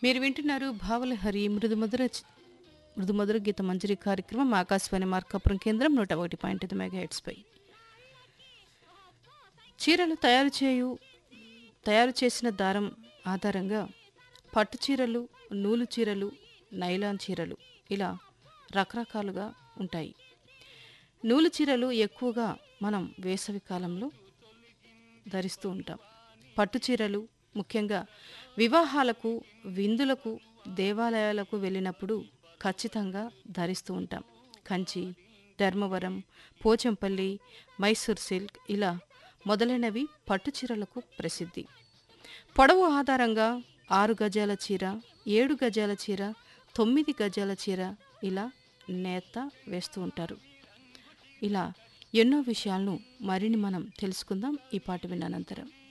మీరు వింటున్నారు భావలహరి మృదుమధుర చ- మృదుమధుర గీత మంజరి కార్యక్రమం ఆకాశవాణి మార్కాపురం కేంద్రం నూట ఒకటి పాయింట్ ఐదు మెగా హెడ్స్పై చీరలు తయారు చేయు తయారు చేసిన దారం ఆధారంగా పట్టు చీరలు నూలు చీరలు నైలాన్ చీరలు ఇలా రకరకాలుగా ఉంటాయి నూలు చీరలు ఎక్కువగా మనం వేసవి కాలంలో ధరిస్తూ ఉంటాం పట్టు చీరలు ముఖ్యంగా వివాహాలకు విందులకు దేవాలయాలకు వెళ్ళినప్పుడు ఖచ్చితంగా ధరిస్తూ ఉంటాం కంచి ధర్మవరం పోచంపల్లి మైసూర్ సిల్క్ ఇలా మొదలైనవి పట్టు చీరలకు ప్రసిద్ధి పొడవు ఆధారంగా ఆరు గజాల చీర ఏడు గజాల చీర తొమ్మిది గజాల చీర ఇలా నేత వేస్తూ ఉంటారు ఇలా ఎన్నో విషయాలను మరిన్ని మనం తెలుసుకుందాం ఈ పాట విన్న అనంతరం